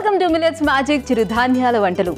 Welcome to millets magic చిరుధాన్యాల వంటలు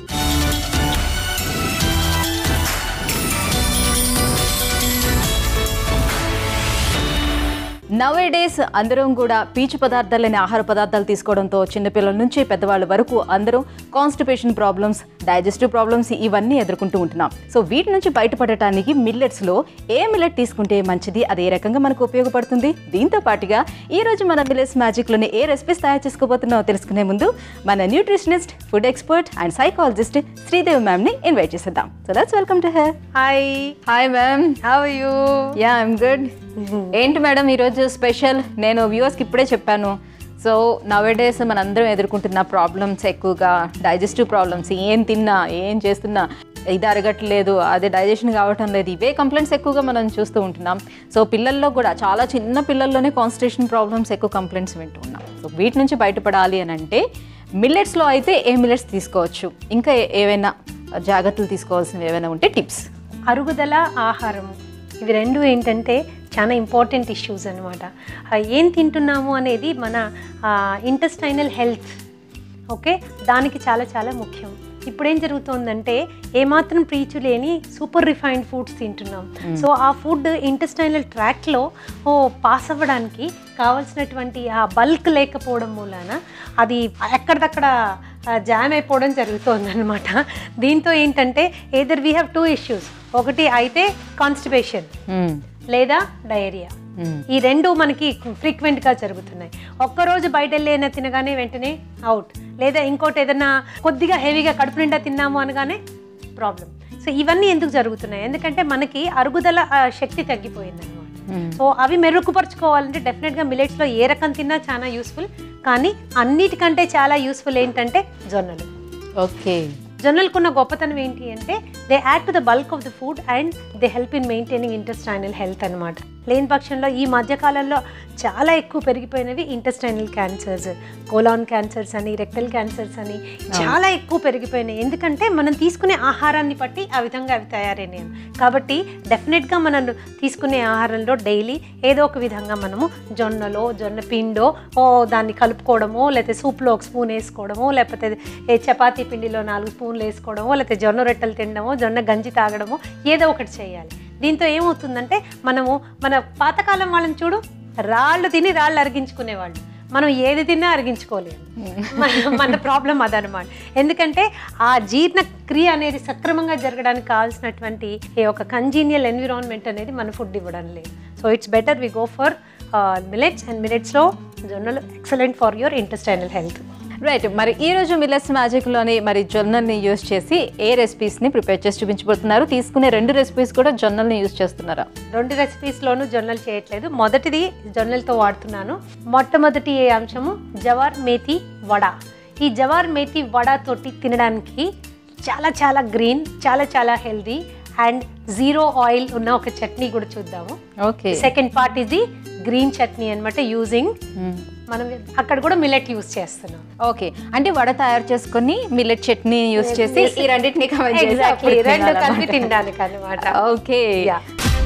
నవే days అందరం కూడా పీచు పదార్థాలైన ఆహార పదార్థాలు తీసుకోవడంతో చిన్నపిల్లల నుంచి పెద్దవాళ్ళ వరకు అందరూ కాన్స్టిపేషన్ ప్రాబ్లమ్స్ డైజెస్టివ్ ప్రాబ్లమ్స్ ఇవన్నీ ఎదుర్కొంటూ ఉంటున్నాం సో వీటి నుంచి బయటపడటానికి మిల్లెట్స్లో ఏ మిల్లెట్ తీసుకుంటే మంచిది అది ఏ రకంగా మనకు ఉపయోగపడుతుంది దీంతో పాటుగా ఈ రోజు మన మిల్లెట్స్ మ్యాజిక్లోని ఏ రెసిపీస్ తయారు చేసుకోబోతున్నామో తెలుసుకునే ముందు మన nutritionist food expert and psychologist Sridevi మ్యామ్ని ఇన్వైట్ చేసేద్దాం so that's welcome to her hi hi ma'am how you ya I'm good ఏంటి మేడం ఈరోజు స్పెషల్ నేను వ్యూవర్స్కి ఇప్పుడే చెప్పాను సో నవేడేస్ మనందరం ఎదుర్కొంటున్న ప్రాబ్లమ్స్ ఎక్కువగా డైజెస్టివ్ ప్రాబ్లమ్స్ ఏం తిన్నా ఏం చేస్తున్నా ఇది అరగట్లేదు అది డైజెషన్ కావటం లేదు ఇవే కంప్లైంట్స్ ఎక్కువగా మనం చూస్తూ ఉంటున్నాం సో పిల్లల్లో కూడా చాలా చిన్న పిల్లల్లోనే కాన్స్టిట్యూషన్ ప్రాబ్లమ్స్ ఎక్కువ కంప్లైంట్స్ వింటూ ఉన్నాం సో వీటి నుంచి బయటపడాలి అని అంటే మిల్లెట్స్లో అయితే ఏ మిల్లెట్స్ తీసుకోవచ్చు ఇంకా ఏ- ఏవైనా జాగ్రత్తలు తీసుకోవాల్సినవి ఏమైనా ఉంటే టిప్స్ అరుగుదల ఆహారం ఇవి రెండు ఏంటంటే చాలా ఇంపార్టెంట్ ఇష్యూస్ అనమాట ఏం తింటున్నాము అనేది మన ఇంటెస్టైనల్ హెల్త్ ఓకే దానికి చాలా చాలా ముఖ్యం ఇప్పుడు ఏం జరుగుతోందంటే ఏమాత్రం ప్రీచు లేని సూపర్ రిఫైన్డ్ ఫుడ్స్ తింటున్నాం సో ఆ ఫుడ్ ఇంటెస్టైనల్ ట్రాక్లో ఓ పాస్ అవ్వడానికి కావాల్సినటువంటి ఆ బల్క్ లేకపోవడం మూలాన అది ఎక్కడిదక్కడ జామ్ అయిపోవడం జరుగుతుంది అనమాట దీంతో ఏంటంటే either we have two issues ఒకటి అయితే కాన్స్టిపేషన్ లేదా డయేరియా ఈ రెండు మనకి ఫ్రీక్వెంట్గా జరుగుతున్నాయి ఒక్కరోజు బయట వెళ్ళి ఏదైనా తినగానే వెంటనే అవుట్ లేదా ఇంకోటి ఏదైనా కొద్దిగా హెవీగా కడుపు నిండా తిన్నాము అనగానే ప్రాబ్లం సో ఇవన్నీ ఎందుకు జరుగుతున్నాయి ఎందుకంటే మనకి అరుగుదల ఆ, శక్తి తగ్గిపోయింది అనమాట సో అవి మెరుగుపరుచుకోవాలంటే డెఫినెట్గా మిలెట్స్లో ఏ రకం తిన్నా చాలా యూస్ఫుల్ కానీ అన్నిటికంటే చాలా యూస్ఫుల్ ఏంటంటే జొన్నలు ఓకే జొన్నలకున్న గొప్పతనం ఏంటి అంటే they add to the bulk of the food and they help in maintaining intestinal health అనమాట లేని పక్షంలో ఈ మధ్యకాలంలో చాలా ఎక్కువ పెరిగిపోయినవి ఇంటెస్టైనల్ క్యాన్సర్స్ కోలాన్ క్యాన్సర్స్ అని రెక్టల్ క్యాన్సర్స్ అని చాలా ఎక్కువ పెరిగిపోయినాయి ఎందుకంటే మనం తీసుకునే ఆహారాన్ని బట్టి ఆ విధంగా అవి తయారైనాయి కాబట్టి డెఫినెట్గా మనం తీసుకునే ఆహారంలో డైలీ ఏదో ఒక విధంగా మనము జొన్నలో జొన్న పిండో ఓ దాన్ని కలుపుకోవడమో లేకపోతే సూప్లో ఒక స్పూన్ వేసుకోవడమో లేకపోతే ఏ చపాతీ పిండిలో నాలుగు స్పూన్లు వేసుకోవడమో లేకపోతే జొన్న రొట్టెలు తినడమో జొన్న గంజి తాగడమో ఏదో ఒకటి చేయాలి దీంతో ఏమవుతుందంటే మనము మన పాతకాలం వాళ్ళని చూడు రాళ్ళు తిని రాళ్ళు అరిగించుకునేవాళ్ళు మనం ఏది తిన్నా అరిగించుకోలేము మన మన ప్రాబ్లం అదనమాట ఎందుకంటే ఆ జీర్ణ క్రియ అనేది సక్రమంగా జరగడానికి కావాల్సినటువంటి ఈ ఒక కంజీనియల్ ఎన్విరాన్మెంట్ అనేది మన ఫుడ్ ఇవ్వడం లేదు so it's better we go for millets and మిలెట్స్లో జొన్నలు excellent for your intestinal health right మరి ఈ రోజు మిల్లెట్స్ మ్యాజిక్లోని మరి జొన్నల్ని యూస్ చేసి ఏ రెసిపీస్ని ప్రిపేర్ చేసి చూపించబోతున్నారు తీసుకునే రెండు రెసిపీస్ కూడా జొన్నల్ని యూస్ చేస్తున్నారా రెండు రెసిపీస్లోనూ జొన్నలు చేయట్లేదు మొదటిది జొన్నలతో వాడుతున్నాను మొట్టమొదటి అంశము జవార్ మేతి వడ ఈ జవార్ మేతి వడ తోటి తినడానికి చాలా చాలా గ్రీన్ చాలా చాలా హెల్దీ అండ్ జీరో ఆయిల్ ఉన్న ఒక చట్నీ కూడా చూద్దాము ఓకే సెకండ్ పార్ట్ ఇది గ్రీన్ చట్నీ అన్నమాట యూజింగ్ మనం అక్కడ కూడా మిల్లెట్ యూస్ చేస్తున్నాం ఓకే అంటే వడ తయారు చేసుకొని మిల్లెట్ చట్నీ యూస్ చేసి ఈ రెండింటిని combine చేసి ఎగ్జాక్ట్లీ అప్పుడు రెండు కలిపి తినాలన్నమాట. తినడానికి అనమాట ఓకే Yeah.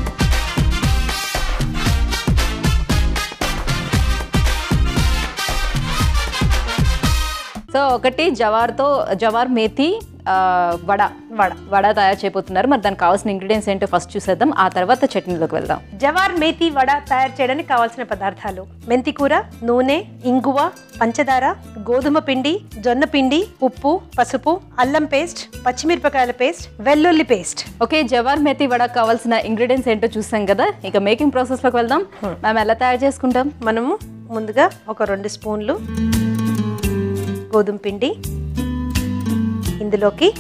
సో ఒకటి జవార్తో జవార్ మేతి ఆ, వడ వడ వడ తయారు చేయబోతున్నారు మరి దానికి కావాల్సిన ఇంగ్రీడియంట్స్ ఏంటో ఫస్ట్ చూసేద్దాం ఆ తర్వాత చట్నీలోకి వెళ్దాం జవార్ మేతి వడ తయారు చేయడానికి కావాల్సిన పదార్థాలు మెంతి కూర నూనె ఇంగువ పంచదార గోధుమ పిండి జొన్న పిండి ఉప్పు పసుపు అల్లం పేస్ట్ పచ్చిమిరపకాయల పేస్ట్ వెల్లుల్లి పేస్ట్ ఓకే జవార్ మేతి వడ కావాల్సిన ఇంగ్రీడియంట్స్ ఏంటో చూసాం కదా ఇక మేకింగ్ ప్రాసెస్లోకి వెళ్దాం మేము ఎలా తయారు చేసుకుంటాం మనము ముందుగా ఒక రెండు స్పూన్లు గోధుమ పిండి ఇందులోకి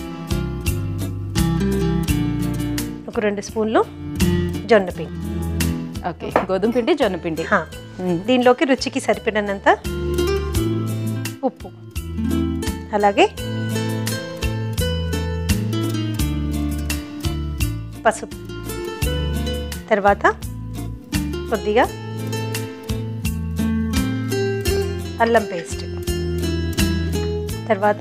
ఒక రెండు స్పూన్లు జొన్న పిండి ఓకే గోధుమ పిండి జొన్న పిండి హా. దీనిలోకి రుచికి సరిపడినంత ఉప్పు అలాగే పసుపు తర్వాత కొద్దిగా అల్లం పేస్ట్ తర్వాత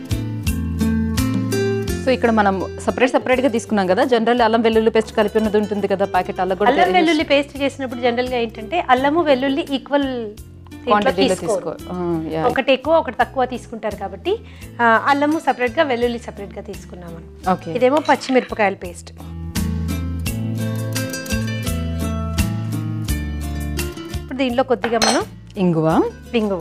సో ఇక్కడ మనం సపరేట్ సపరేట్ గా తీసుకున్నాం కదా జనరల్ అల్లం వెల్లుల్లి పేస్ట్ కలిపి ఉన్నది ఉంటుంది కదా ప్యాకెట్ అల్లం కూడా అల్లం వెల్లుల్లి పేస్ట్ చేసినప్పుడు జనరల్గా ఏంటంటే అల్లము వెల్లుల్లి ఈక్వల్ క్వాంటిటీలో తీసుకోరు. తీసుకో ఆ, yeah. ఒకటి ఎక్కువ ఒకటి తక్కువ తీసుకుంటారు కాబట్టి ఆ, అల్లము సపరేట్గా వెల్లుల్లి సపరేట్గా తీసుకున్నాము ఓకే ఇదేమో పచ్చిమిరపకాయల పేస్ట్ ఇప్పుడు దీంట్లో కొద్దిగా మనం ఇంగువ ఇంగువ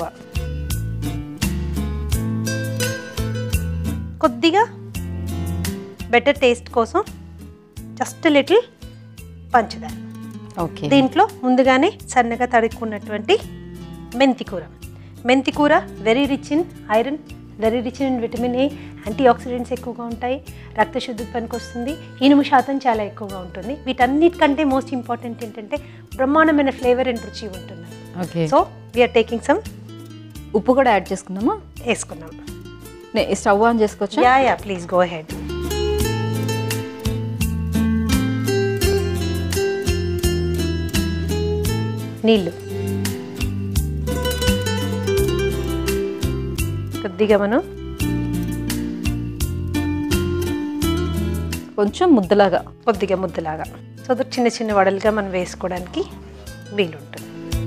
కొద్దిగా బెటర్ టేస్ట్ కోసం జస్ట్ లిటిల్ పంచదార ఓకే దీంట్లో ముందుగానే సన్నగా తడుక్కున్నటువంటి మెంతి కూర మెంతి కూర very rich in iron very rich in vitamin A antioxidants ఎక్కువగా ఉంటాయి రక్తశుద్ధి పనికి వస్తుంది ఇనుము శాతం చాలా ఎక్కువగా ఉంటుంది వీటన్నిటికంటే మోస్ట్ ఇంపార్టెంట్ ఏంటంటే బ్రహ్మాండమైన ఫ్లేవర్ అండ్ రుచి ఉంటుంది okay so we're taking some ఉప్పు కూడా యాడ్ చేసుకుందామా వేసుకున్నాం నే- స్టవ్ ఆన్ చేసుకోవచ్చా ya ya please go ahead నీళ్ళు కొద్దిగా మనం కొంచెం ముద్దలాగా కొద్దిగా ముద్దలాగా సో దట్ చిన్న చిన్న వడలుగా మనం వేసుకోవడానికి వీలుంటుంది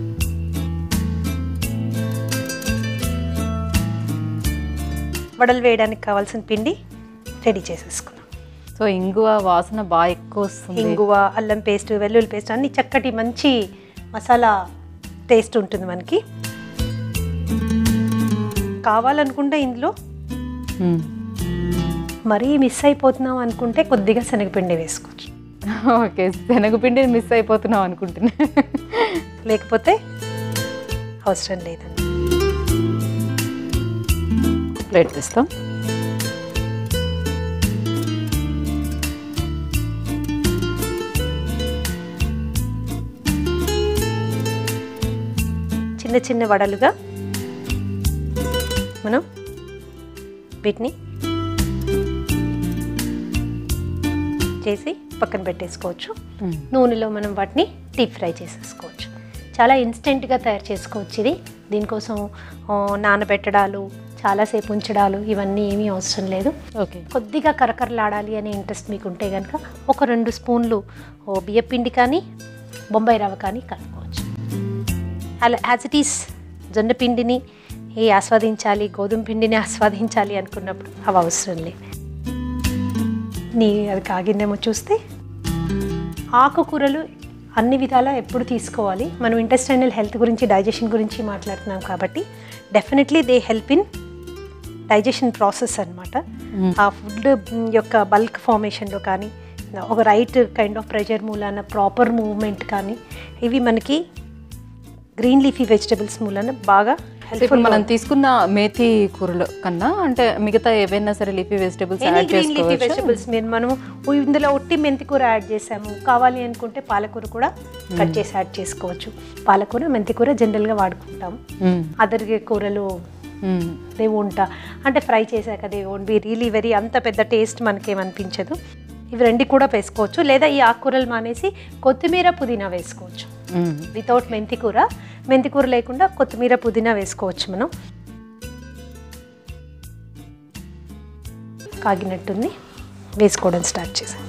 వడలు వేయడానికి కావాల్సిన పిండి రెడీ చేసేసుకున్నాం సో ఇంగువ వాసన బాగా ఎక్కువ వస్తుంది ఇంగువ అల్లం పేస్ట్ వెల్లుల్లి పేస్ట్ అన్ని చక్కటి మంచి మసాలా టేస్ట్ ఉంటుంది మనకి కావాలనుకుంటే ఇందులో మ్మ్. మరీ మిస్ అయిపోతున్నాం అనుకుంటే కొద్దిగా శనగపిండి వేసుకోవచ్చు ఓకే శనగపిండిని మిస్ అయిపోతున్నాం అనుకుంటున్నా లేకపోతే అవసరం లేదండి ప్లేట్ తీస్తాం చిన్న చిన్న వడలుగా మనం వీటిని చేసి పక్కన పెట్టేసుకోవచ్చు మ్మ్. నూనెలో మనం వాటిని డీప్ ఫ్రై చేసేసుకోవచ్చు చాలా ఇన్స్టెంట్గా తయారు చేసుకోవచ్చు ఇది దీనికోసం ఆ, నానబెట్టడాలు చాలాసేపు ఉంచడాలు ఇవన్నీ ఏమీ అవసరం లేదు ఓకే కొద్దిగా కరకరలాడాలి అనే ఇంట్రెస్ట్ మీకు ఉంటే కనుక ఒక రెండు స్పూన్లు ఓ బియ్యపిండి కానీ బొంబాయి రవ్వ కానీ కలుపుకోవచ్చు అలా యాజ్ ఇట్ ఈస్ జొన్న పిండిని ఏ ఆస్వాదించాలి గోధుమ పిండిని ఆస్వాదించాలి అనుకున్నప్పుడు అవి అవసరం లేదు నీ అది కాగిందేమో చూస్తే ఆకుకూరలు అన్ని విధాలా ఎప్పుడు తీసుకోవాలి మనం ఇంటెస్టైనల్ హెల్త్ గురించి డైజెషన్ గురించి మాట్లాడుతున్నాం కాబట్టి definitely they help in digestion process అన్నమాట ఆ ఫుడ్ యొక్క బల్క్ ఫార్మేషన్లో కానీ ఒక రైట్ కైండ్ ఆఫ్ ప్రెషర్ మూలాన ప్రాపర్ మూవ్మెంట్ కానీ ఇవి మనకి గ్రీన్ లీఫీ వెజిటబుల్స్ మూలాన బాగా సో ఇప్పుడు హెల్ప్ఫుల్ మనం తీసుకున్న మేతి కూరలు కన్నా అంటే మిగతా ఏవైనా సరే leafy vegetables any add green leafy చేసుకోవచ్చు వెజిటబుల్స్ మీరు మనము ఇందులో ఒట్టి మెంతి కూర యాడ్ చేసాము కావాలి అనుకుంటే పాలకూర కూడా కట్ చేసి యాడ్ చేసుకోవచ్చు పాలకూర మెంతి కూర జనరల్గా వాడుకుంటాం మ్మ్. అదర్ కూరలు మ్మ్. దే వంట అంటే ఫ్రై చేశాక they won't be really very అంత పెద్ద టేస్ట్ మనకేమనిపించదు ఇవి రెండు కూడా వేసుకోవచ్చు లేదా ఈ ఆకుకూరలు మానేసి కొత్తిమీర పుదీనా వేసుకోవచ్చు మ్మ్. వితౌట్ మెంతి కూర మెంతి కూర లేకుండా కొత్తిమీర పుదీనా వేసుకోవచ్చు మనం కాగినట్టుంది వేసుకోవడం స్టార్ట్ చేసాం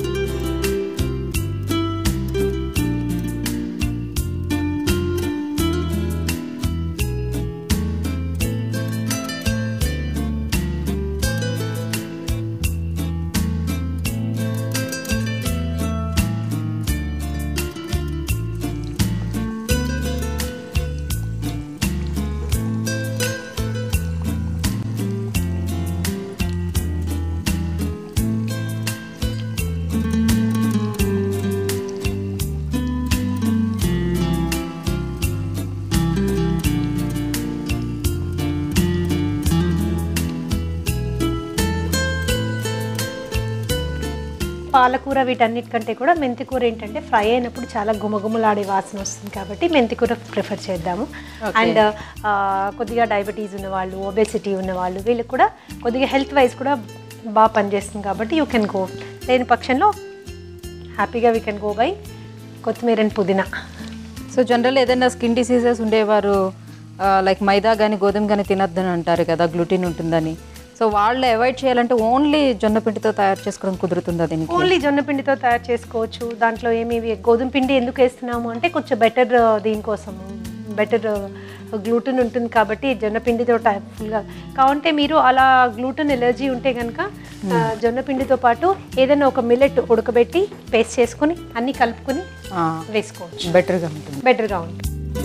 పాలకూర వీటన్నిటికంటే కూడా మెంతి కూర ఏంటంటే ఫ్రై అయినప్పుడు చాలా గుమగుమలాడే వాసన వస్తుంది కాబట్టి మెంతి కూర ప్రిఫర్ చేద్దాము అండ్ కొద్దిగా డయాబెటీస్ ఉన్నవాళ్ళు ఒబెసిటీ ఉన్నవాళ్ళు వీళ్ళకి కూడా కొద్దిగా హెల్త్ వైజ్ కూడా బాగా పనిచేస్తుంది కాబట్టి యూ కెన్ గో లేని పక్షంలో హ్యాపీగా వీ కెన్ గో బై కొత్తిమీర అండ్ పుదీనా సో జనరల్ ఏదైనా స్కిన్ డిసీజెస్ ఉండేవారు లైక్ మైదా కానీ గోధుమ కానీ తినొద్దని అంటారు కదా గ్లూటిన్ ఉంటుందని సో వాళ్ళు అవాయిడ్ చేయాలంటే ఓన్లీ జొన్న పిండితో తయారు చేసుకోవడం కుదురుతుందా దీనికి ఓన్లీ జొన్న పిండితో తయారు చేసుకోవచ్చు దాంట్లో ఏమి గోధుమ పిండి ఎందుకు వేస్తున్నాము అంటే కొంచెం బెటర్ దీనికోసము బెటర్ గ్లూటెన్ ఉంటుంది కాబట్టి జొన్న పిండితో ఫుల్గా కావంటే మీరు అలా గ్లూటెన్ ఎలర్జీ ఉంటే కనుక ఆ, జొన్న పిండితో పాటు ఏదైనా ఒక మిల్లెట్ ఉడకబెట్టి పేస్ట్ చేసుకుని అన్ని కలుపుకొని వేసుకోవచ్చు బెటర్గా ఉంటుంది బెటర్గా ఉంటుంది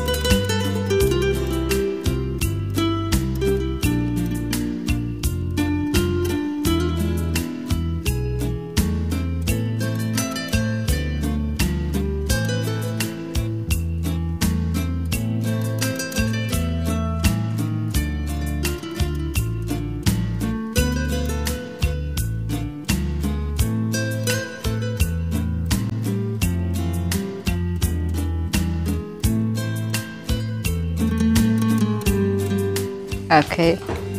ఓకే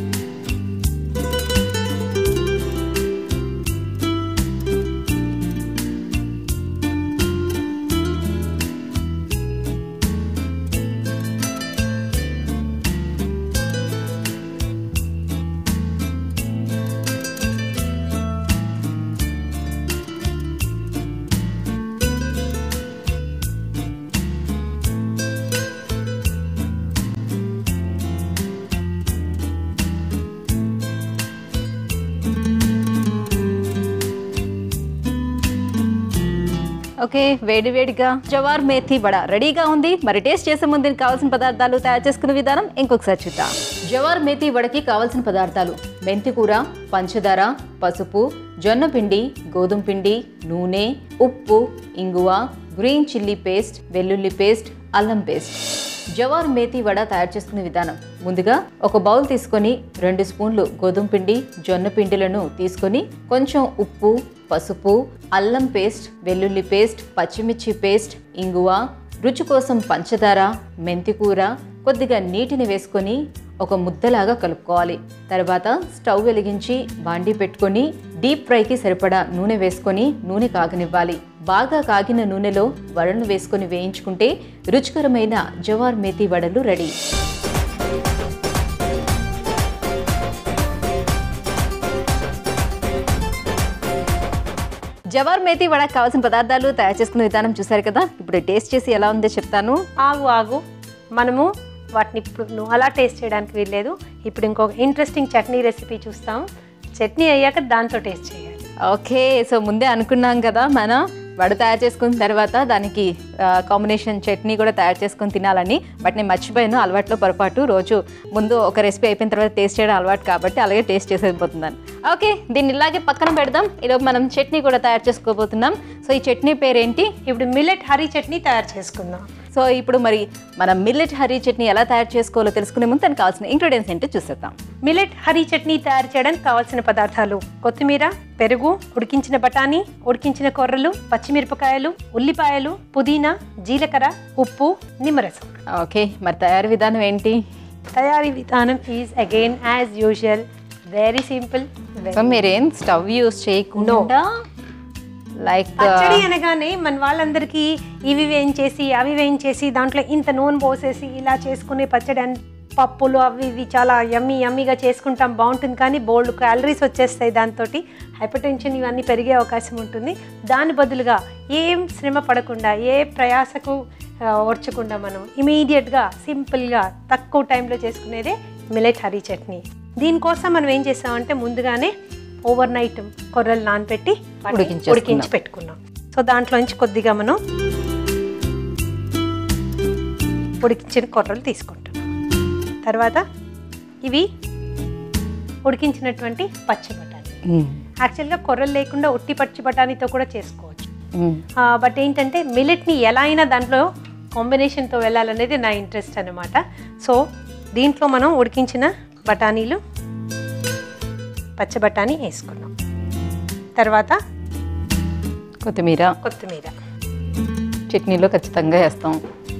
ఓకే వేడి వేడిగా జవార్ మేథి వడ రెడీగా ఉంది మరి టేస్ట్ చేసే ముందు దీనికి కావాల్సిన పదార్థాలు తయారు చేసుకునే విధానం ఇంకొకసారి చూద్దాం జవార్ మేథి వడకి కావాల్సిన పదార్థాలు మెంతి కూర పంచదార పసుపు జొన్న పిండి గోధుమ పిండి నూనె ఉప్పు ఇంగువ గ్రీన్ చిల్లీ పేస్ట్ వెల్లుల్లి పేస్ట్ అల్లం పేస్ట్ జవార్ మేతి వడ తయారు చేసుకునే విధానం ముందుగా ఒక బౌల్ తీసుకొని రెండు స్పూన్లు గోధుమ పిండి జొన్న పిండిలను తీసుకొని కొంచెం ఉప్పు పసుపు అల్లం పేస్ట్ వెల్లుల్లి పేస్ట్ పచ్చిమిర్చి పేస్ట్ ఇంగువ రుచి కోసం పంచదార మెంతికూర కొద్దిగా నీటిని వేసుకొని ఒక ముద్దలాగా కలుపుకోవాలి తర్వాత స్టవ్ వెలిగించి బాండీ పెట్టుకొని డీప్ ఫ్రైకి సరిపడా నూనె వేసుకొని నూనె కాగనివ్వాలి బాగా కాగిన నూనెలో వడలను వేసుకొని వేయించుకుంటే రుచికరమైన జవార్ మేతి వడలు రెడీ జవార్ మేతి వడకు కావాల్సిన పదార్థాలు తయారు చేసుకునే విధానం చూసారు కదా ఇప్పుడు టేస్ట్ చేసి ఎలా ఉందో చెప్తాను ఆగు ఆగు మనము వాటిని ఇప్పుడు నువ్వు అలా టేస్ట్ చేయడానికి వీల్లేదు ఇప్పుడు ఇంకొక ఇంట్రెస్టింగ్ చట్నీ రెసిపీ చూస్తాం చట్నీ అయ్యాక దాంతో టేస్ట్ చేయాలి ఓకే సో ముందే అనుకున్నాం కదా మనం వడ తయారు చేసుకున్న తర్వాత దానికి కాంబినేషన్ చట్నీ కూడా తయారు చేసుకొని తినాలని బట్ నేను మర్చిపోయాను అలవాట్లో పొరపాటు రోజు ముందు ఒక రెసిపీ అయిపోయిన తర్వాత టేస్ట్ చేయడం అలవాటు కాబట్టి అలాగే టేస్ట్ చేసేపోతున్నాను ఓకే దీన్ని ఇలాగే పక్కన పెడదాం ఈలోపు మనం చట్నీ కూడా తయారు చేసుకోబోతున్నాం సో ఈ చట్నీ పేరేంటి ఇప్పుడు మిల్లెట్ హరీ చట్నీ తయారు చేసుకుందాం సో ఇప్పుడు మరి మనం మిల్లెట్ హరీ చట్నీ ఎలా తయారు చేసుకోవాలో తెలుసుకునే ముందు దానికి కావాల్సిన ఇంగ్రీడియంట్స్ ఏంటో చూసేద్దాం మిల్లెట్ హరీ చట్నీ తయారు చేయడానికి కావాల్సిన పదార్థాలు కొత్తిమీర పెరుగు ఉడికించిన బఠానీ ఉడికించిన కొర్రలు పచ్చిమిరపకాయలు ఉల్లిపాయలు పుదీనా జీలకర్ర ఉప్పు నిమ్మరసం ఓకే మరి తయారీ విధానం ఏంటి తయారీ విధానం is again as usual very simple so మీరేం స్టవ్ యూస్ చేయకుండా లైక్ పచ్చడి అనగానే మన వాళ్ళందరికీ ఇవి వేయించేసి అవి వేయించేసి దాంట్లో ఇంత నూనె పోసేసి ఇలా చేసుకునే పచ్చడి అన్ పప్పులు అవి ఇవి చాలా యమ్మీ యమ్మీగా చేసుకుంటాం బాగుంటుంది కానీ బోల్డ్ క్యాలరీస్ వచ్చేస్తాయి దాంతో హైపర్ టెన్షన్ ఇవన్నీ పెరిగే అవకాశం ఉంటుంది దాని బదులుగా ఏం శ్రమ పడకుండా ఏ ప్రయాసకు ఆ, ఓర్చకుండా మనం ఇమీడియట్గా సింపుల్గా తక్కువ టైంలో చేసుకునేదే మిలెట్ హరీ చట్నీ దీనికోసం మనం ఏం చేసామంటే ముందుగానే ఓవర్ నైట్ కొర్రలు నానబెట్టి వాటిని ఉడికించేసుకున్నాం. ఉడికించి పెట్టుకున్నాం సో దాంట్లోంచి కొద్దిగా మనం ఉడికించిన కొర్రలు తీసుకుంటున్నాం తర్వాత ఇవి ఉడికించినటువంటి పచ్చి బఠానీ యాక్చువల్గా కొర్రలు లేకుండా ఉట్టి పచ్చి బఠానీతో కూడా చేసుకోవచ్చు బట్ ఏంటంటే మిలెట్ని ఎలా అయినా దాంట్లో కాంబినేషన్తో వెళ్ళాలనేది నా ఇంట్రెస్ట్ అనమాట సో దీంట్లో మనం ఉడికించిన బఠానీలు పచ్చ బఠానీ వేసుకున్నాం తర్వాత కొత్తిమీర కొత్తిమీర చట్నీలో ఖచ్చితంగా వేస్తాం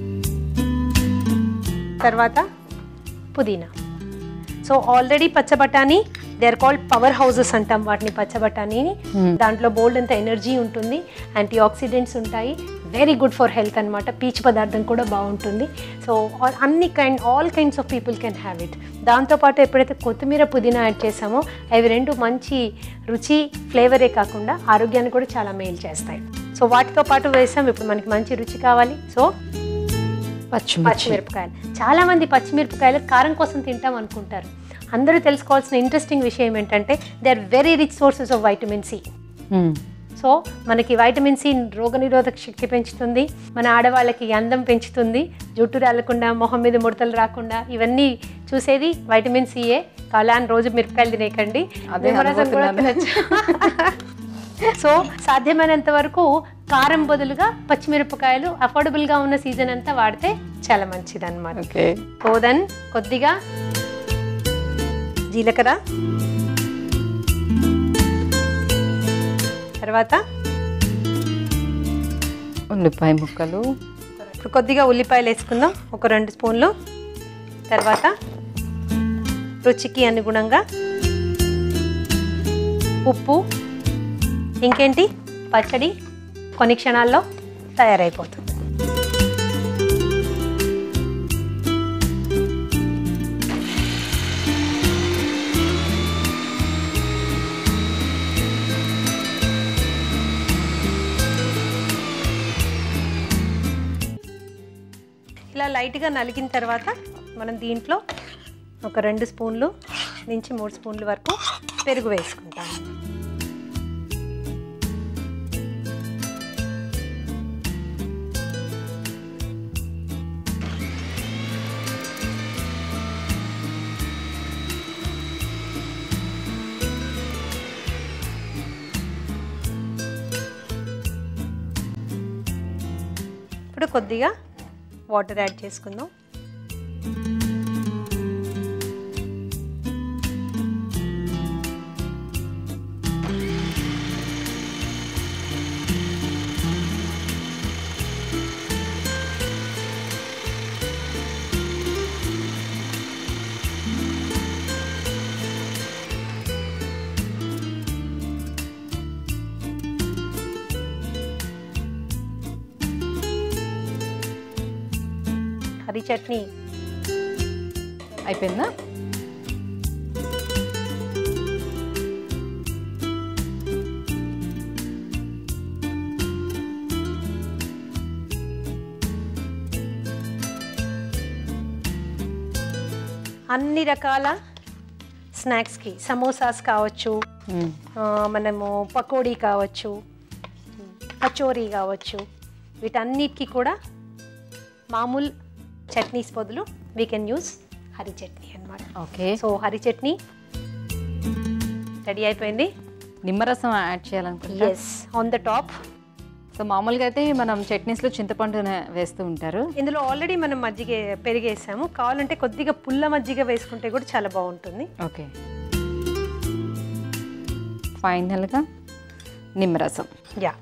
తర్వాత పుదీనా సో ఆల్రెడీ పచ్చ బఠానీ they are called power houses అంటాం వాటిని పచ్చ బఠానీని దాంట్లో బోల్డ్ అంత ఎనర్జీ ఉంటుంది యాంటీ ఆక్సిడెంట్స్ ఉంటాయి వెరీ గుడ్ ఫర్ హెల్త్ అనమాట పీచు పదార్థం కూడా బాగుంటుంది సో అన్ని kind all kinds of people can have it దాంతోపాటు ఎప్పుడైతే కొత్తిమీర పుదీనా యాడ్ చేసామో అవి రెండు మంచి రుచి ఫ్లేవరే కాకుండా ఆరోగ్యాన్ని కూడా చాలా మేలు చేస్తాయి సో వాటితో పాటు వేసాం ఇప్పుడు మనకి మంచి రుచి కావాలి సో పచ్చిమిర్చి పచ్చిమిరపకాయలు చాలా మంది పచ్చిమిరపకాయలు కారం కోసం తింటాం అనుకుంటారు అందరూ తెలుసుకోవాల్సిన ఇంట్రెస్టింగ్ విషయం ఏంటంటే they are very rich sources of vitamin C hmm. So మనకి వైటమిన్ సి రోగనిరోధక శక్తి పెంచుతుంది మన ఆడవాళ్ళకి అందం పెంచుతుంది జుట్టు రాలకుండా మొహం మీద ముడతలు రాకుండా ఇవన్నీ చూసేది వైటమిన్ సిఏ కాలాన్ రోజు మిరపకాయలు తినేయకండి అదే నిమ్మరసం కూడా అనుకుంటున్నాను. తినొచ్చు. సో సాధ్యమైనంత వరకు కారం బదులుగా పచ్చిమిరపకాయలు అఫోర్డబుల్గా ఉన్న సీజన్ అంతా వాడితే చాలా మంచిది అనమాట ఓకే కోదన్ కొద్దిగా జీలకర్ర తర్వాత ఉల్లిపాయ ముక్కలు ఇప్పుడు కొద్దిగా ఉల్లిపాయలు వేసుకుందాం ఒక రెండు స్పూన్లు తర్వాత రుచికి అనుగుణంగా ఉప్పు ఇంకేంటి పచ్చడి కొన్ని క్షణాల్లో తయారైపోతుంది ఇలా లైట్గా నలిగిన తర్వాత మనం దీంట్లో ఒక రెండు స్పూన్లు నుంచి మూడు స్పూన్ల వరకు పెరుగు వేసుకుంటాం ఇప్పుడు కొద్దిగా వాటర్ యాడ్ చేసుకుందాం హరి చట్నీ అయిపోయిందా అన్ని రకాల స్నాక్స్కి సమోసాస్ కావచ్చు మ్మ్. ఆ, మనము పకోడీ కావచ్చు కచోరీ కావచ్చు వీటన్నిటికీ కూడా మామూలు చట్నీస్ బదులు we can use hari chutney అన్నమాట okay so hari chutney ready అయిపోయింది నిమ్మరసం యాడ్ చేయాలనుకుంటా ఎస్ ఆన్ ద టాప్ సో మామూలుగా అయితే మనం చట్నీస్లో చింతపండు వేస్తూ ఉంటారు ఇందులో ఆల్రెడీ మనం మజ్జిగ పెరిగేసాము కావాలంటే కొద్దిగా పుల్ల మజ్జిగ వేసుకుంటే కూడా చాలా బాగుంటుంది ఓకే ఫైనల్గా నిమ్మరసం ya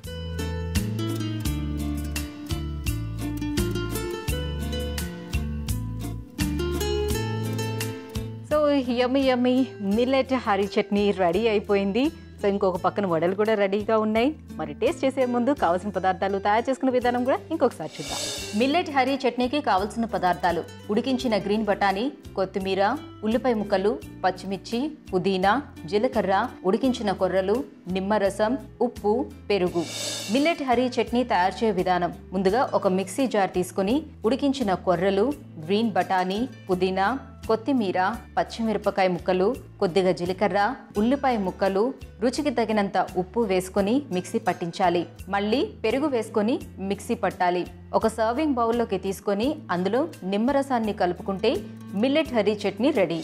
so yummy yummy millet hari chutney ready అయిపోయింది సో ఇంకొక పక్కన వడలు కూడా రెడీగా ఉన్నాయి మరి టేస్ట్ చేసే ముందు కావాల్సిన పదార్థాలు తయారు చేసుకునే విధానం కూడా ఇంకొకసారి చూద్దాం మిల్లెట్ హరీ చట్నీకి కావాల్సిన పదార్థాలు ఉడికించిన గ్రీన్ బఠానీ కొత్తిమీర ఉల్లిపాయ ముక్కలు పచ్చిమిర్చి పుదీనా జీలకర్ర ఉడికించిన కొర్రలు నిమ్మరసం ఉప్పు పెరుగు మిల్లెట్ హరీ చట్నీ తయారు చేయే విధానం ముందుగా ఒక మిక్సీ జార్ తీసుకొని ఉడికించిన కొర్రలు గ్రీన్ బఠానీ పుదీనా కొత్తిమీర పచ్చిమిరపకాయ ముక్కలు కొద్దిగా జీలకర్ర ఉల్లిపాయ ముక్కలు రుచికి తగినంత ఉప్పు వేసుకొని మిక్సీ పట్టించాలి మళ్ళీ పెరుగు వేసుకొని మిక్సీ పట్టాలి ఒక సర్వింగ్ బౌల్లోకి తీసుకొని అందులో నిమ్మరసాన్ని కలుపుకుంటే millet hari chutney ready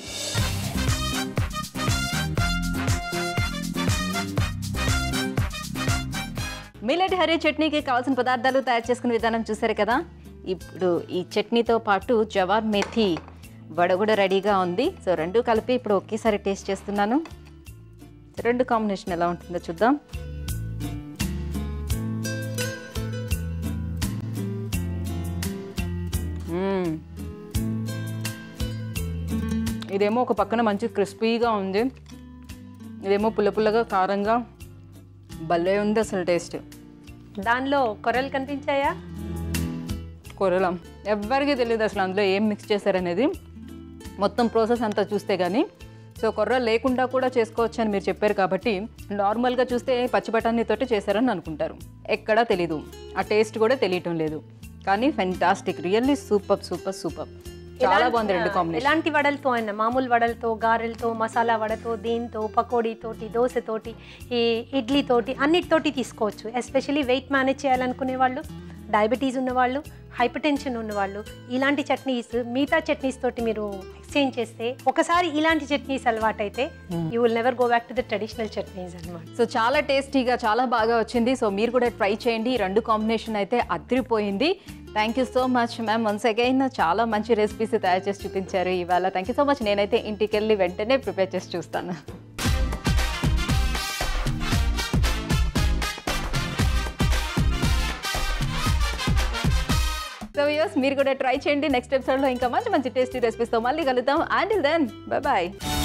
millet hari చట్నీకి కావాల్సిన పదార్థాలు తయారు చేసుకునే విధానం చూసారు కదా ఇప్పుడు ఈ చట్నీతో పాటు జవాబ్ మెథి వడ కూడా రెడీగా ఉంది సో రెండు కలిపి ఇప్పుడు ఒకేసారి టేస్ట్ చేస్తున్నాను రెండు కాంబినేషన్ ఎలా ఉంటుందో చూద్దాం మ్మ్. ఇదేమో ఒక పక్కన మంచి క్రిస్పీగా ఉంది ఇదేమో పుల్ల పుల్లగా కారంగా భలే ఉంది అసలు టేస్ట్ దానిలో కొర్రలు కనిపించాయా కూరలం ఎవ్వరికీ తెలియదు అసలు అందులో ఏం మిక్స్ చేశారనేది మొత్తం ప్రాసెస్ అంతా చూస్తే కానీ సో కొర్ర లేకుండా కూడా చేసుకోవచ్చు అని మీరు చెప్పారు కాబట్టి నార్మల్గా చూస్తే పచ్చి బఠానీతోటి చేశారని అనుకుంటారు ఎక్కడా తెలీదు ఆ టేస్ట్ కూడా తెలియటం లేదు కానీ fantastic really super super super చాలా బాగుంది రెండు కాంబినేషన్ ఎలాంటి వడలతో అయినా మామూలు వడలతో గారెలతో మసాలా వడతో దీంతో పకోడీతోటి దోశతోటి ఈ ఇడ్లీతోటి అన్నిటితోటి తీసుకోవచ్చు ఎస్పెషలీ వెయిట్ మేనేజ్ చేయాలనుకునే వాళ్ళు డయాబెటీస్ ఉన్నవాళ్ళు హైపర్ టెన్షన్ ఉన్నవాళ్ళు ఇలాంటి చట్నీస్ మిగతా చట్నీస్ తోటి మీరు ఎక్స్చేంజ్ చేస్తే ఒకసారి ఇలాంటి చట్నీస్ అలవాటైతే you will never go back to the traditional chutneys అనమాట సో చాలా టేస్టీగా చాలా బాగా వచ్చింది సో మీరు కూడా ట్రై చేయండి ఈ రెండు కాంబినేషన్ అయితే అదిరిపోయింది thank you so much ma'am once again చాలా మంచి రెసిపీస్ తయారు చేసి చూపించారు ఇవాళ థ్యాంక్ యూ సో మచ్ నేనైతే ఇంటికి వెళ్ళి వెంటనే ప్రిపేర్ చేసి చూస్తాను సో యస్ మీరు కూడా ట్రై చేయండి నెక్స్ట్ ఎపిసోడ్లో ఇంకా మంచి మంచి టేస్టీ రెసిపీస్తో మళ్ళీ కలుద్దాం అండ్ దెన్ బాయ్ బాయ్